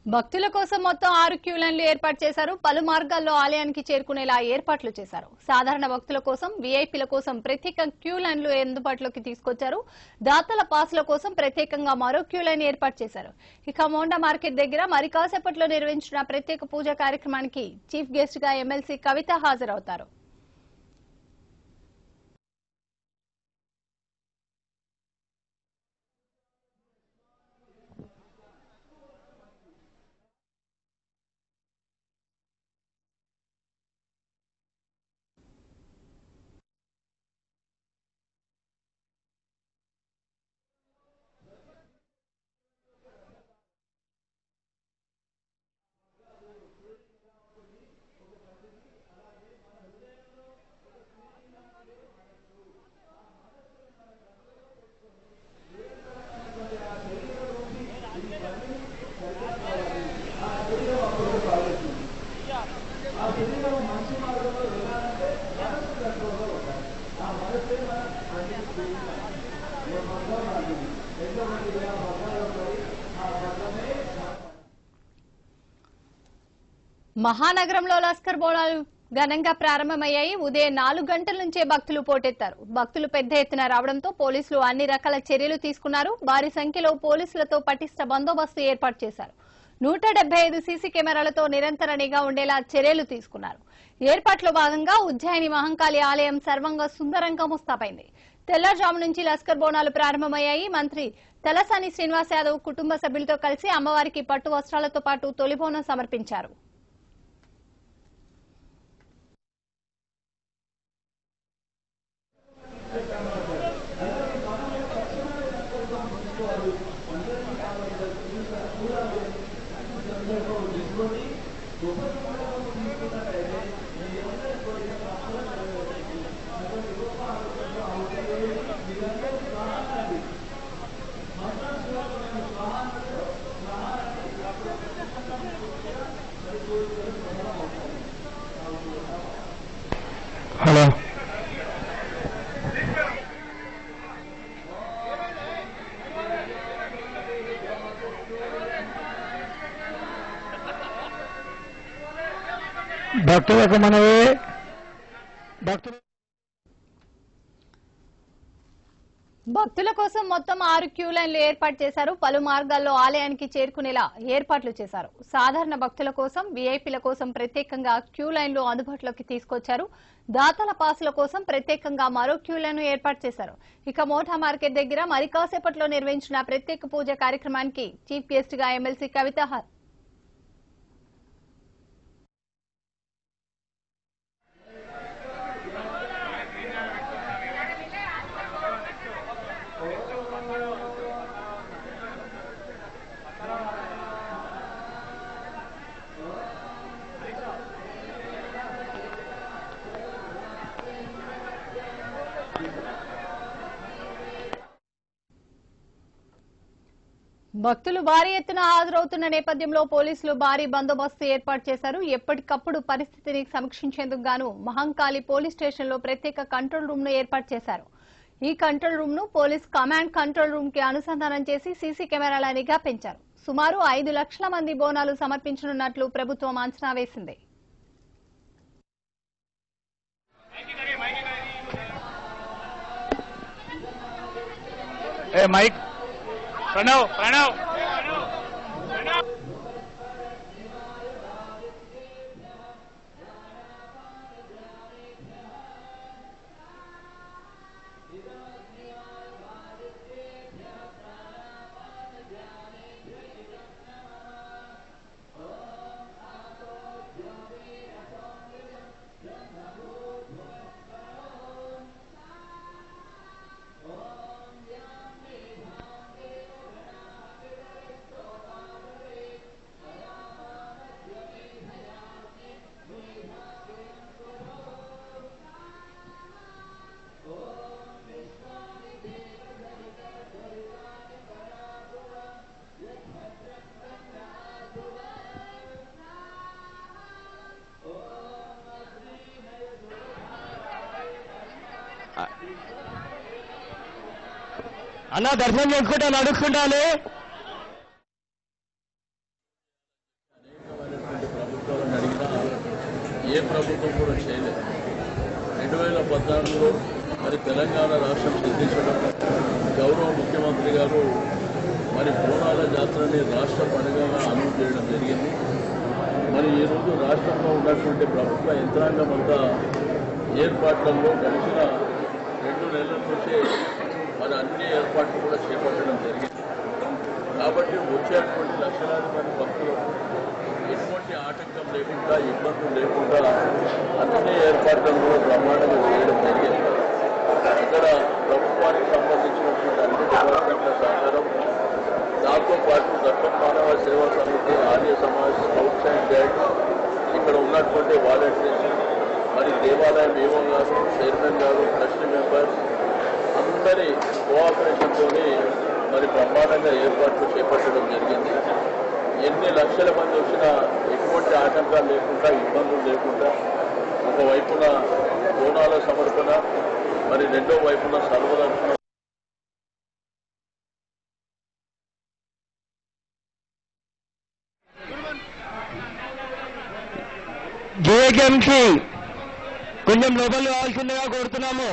భక్తుల కోసం మొత్తం ఆరు క్యూ లైన్లు ఏర్పాటు చేశారు పలు మార్గాల్లో ఆలయానికి చేరుకునేలా ఏర్పాట్లు చేశారు సాధారణ భక్తుల కోసం వీఐపీల కోసం ప్రత్యేక క్యూ లైన్లు అందుబాటులోకి తీసుకొచ్చారు దాతల పాసుల కోసం ప్రత్యేకంగా మరో క్యూ లైన్ ఏర్పాటు చేశారు ఇక మోండా మార్కెట్ దగ్గర మరి కాసేపట్లో నిర్వహించిన ప్రత్యేక పూజ కార్యక్రమానికి చీఫ్ గెస్ట్ గా ఎమ్మెల్సీ కవిత హాజరవుతారు మహానగరంలో లస్కర్ బోనాలు ఘనంగా ప్రారంభమయ్యాయి ఉదయం నాలుగు గంటల నుంచే భక్తులు పోటెత్తారు భక్తులు పెద్ద ఎత్తున రావడంతో పోలీసులు అన్ని రకాల చర్యలు తీసుకున్నారు భారీ సంఖ్యలో పోలీసులతో పటిష్ట బందోబస్తు ఏర్పాటు చేశారు నూట డెబ్బై ఐదు సీసీ కెమెరాలతో నిరంతర నిఘా ఉండేలా చర్యలు తీసుకున్నారు ఏర్పాట్లో భాగంగా ఉజ్జయిని మహంకాళి ఆలయం సర్వంగా సుందరంగా ముస్తాపైంది తెల్లజాము నుంచి లస్కర్ బోనాలు ప్రారంభమయ్యాయి మంత్రి తలసాని శ్రీనివాస్ యాదవ్ కుటుంబ సభ్యులతో కలిసి అమ్మవారికి పట్టు వస్త్రాలతో పాటు తొలి బోనం సమర్పించారు హలో భక్తులకు మనవి భక్తులు భక్తుల కోసం మొత్తం ఆరు క్యూ లైన్లు ఏర్పాటు చేశారు పలు మార్గాల్లో ఆలయానికి చేరుకునేలా ఏర్పాట్లు చేశారు సాధారణ భక్తుల కోసం వీఐపీల కోసం ప్రత్యేకంగా క్యూ లైన్లు అందుబాటులోకి తీసుకొచ్చారు దాతల పాసుల కోసం ప్రత్యేకంగా మరో క్యూ లైన్ ఏర్పాటు చేశారు ఇక మోఠా మార్కెట్ దగ్గర మరి కాసేపట్లో నిర్వహించిన ప్రత్యేక పూజ కార్యక్రమానికి చీఫ్ గెస్ట్ గా ఎమ్మెల్సీ కవిత హ- భక్తులు భారీ ఎత్తున హాజరవుతున్న నేపథ్యంలో పోలీసులు భారీ బందోబస్తు ఏర్పాటు చేశారు ఎప్పటికప్పుడు పరిస్థితిని సమీక్షించేందుకు గాను మహంకాళి పోలీస్ స్టేషన్ లో ప్రత్యేక కంట్రోల్ రూమ్ ను ఏర్పాటు చేశారు ఈ కంట్రోల్ రూమ్ ను పోలీస్ కమాండ్ కంట్రోల్ రూమ్ కి అనుసంధానం చేసి సీసీ కెమెరాల నిఘా పెంచారు సుమారు ఐదు లక్షల మంది బోనాలు సమర్పించనున్నట్లు ప్రభుత్వం అంచనా వేసింది ఏ మైక్ ప్రణవ్ ప్రణవ్ అన్న దర్శనం చేసుకుంటా నడుచుకుంటాను ప్రభుత్వం కూడా చేయలేదు రెండు వేల పద్నాలుగులో మరి తెలంగాణ రాష్ట్రం సిద్ధించడం గౌరవ ముఖ్యమంత్రి గారు మరి బోనాల జాతరని రాష్ట్ర పండుగగా అమలు చేయడం జరిగింది మరి ఈరోజు రాష్ట్రంలో ఉన్నటువంటి ప్రభుత్వ యంత్రాంగం అంతా ఏర్పాట్లలో గడిచిన రెండు నెలల నుంచే మరి అన్ని ఏర్పాట్లు కూడా చేపట్టడం జరిగింది కాబట్టి వచ్చేటువంటి లక్షలాది మంది భక్తులకు ఎటువంటి ఆటంకం లేకుండా ఇబ్బందులు లేకుండా అన్ని ఏర్పాట్లను కూడా బ్రహ్మాండంగా చేయడం జరిగింది ఇక్కడ ప్రభుత్వానికి సంబంధించినటువంటి అన్ని డిపార్ట్మెంట్ల సహకారం దాంతో పాటు దత్తం మానవ సేవా సమితి Arya Samaj scouts and guides ఇక్కడ ఉన్నటువంటి వాలంటీర్స్ మరి దేవాలయం ఏమో గారు చైర్మన్ గారు ట్రస్ట్ మెంబర్స్ అందరి కోఆపరేషన్తోనే మరి బ్రహ్మాండంగా ఏర్పాట్లు చేపట్టడం జరిగింది ఎన్ని లక్షల మంది వచ్చినా ఎటువంటి ఆటంకాలు లేకుండా ఇబ్బందులు లేకుండా ఒకవైపున బోనాల సమర్పణ మరి రెండో వైపున సర్వదర్శనం జేకేఎంసీ కొంచెం లోపల కావాల్సిందిగా కోరుతున్నాము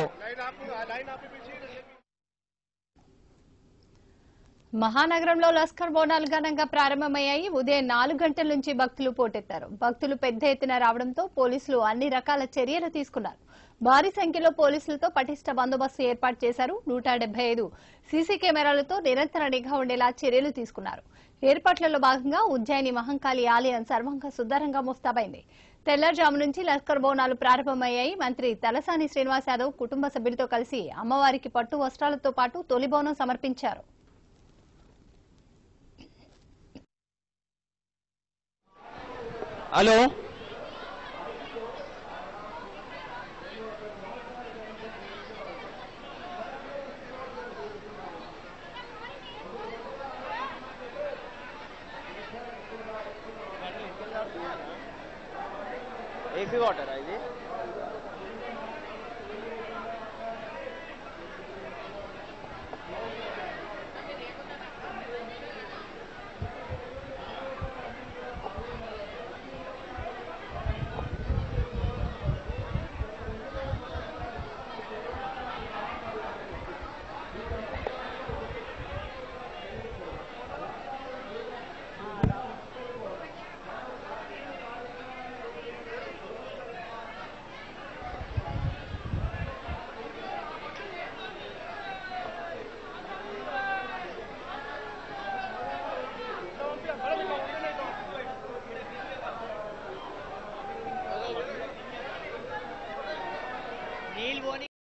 మహానగరంలో లస్కర్ బోనాలు ఘనంగా ప్రారంభమయ్యాయి ఉదయం నాలుగు గంటల నుంచి భక్తులు పోటెత్తారు భక్తులు పెద్ద ఎత్తున రావడంతో పోలీసులు అన్ని రకాల చర్యలు తీసుకున్నారు భారీ సంఖ్యలో పోలీసులతో పటిష్ట బందోబస్తు ఏర్పాటు చేశారు నూట డెబ్బై ఐదు సీసీ కెమెరాలతో నిరంతర నిఘా ఉండేలా చర్యలు తీసుకున్నారు ఏర్పాట్లలో భాగంగా ఉజ్జయిని మహంకాళి ఆలయం సర్వంగా సుందరంగా ముస్తాబైంది తెల్లారుజాము నుంచి లస్కర్ బోనాలు ప్రారంభమయ్యాయి మంత్రి తలసాని శ్రీనివాస్ యాదవ్ కుటుంబ సభ్యులతో కలిసి అమ్మవారికి పట్టు వస్త్రాలతో పాటు తొలి బోనం సమర్పించారు హలో ఏసీ వాటర్ ఇది నీళ్ళు పోని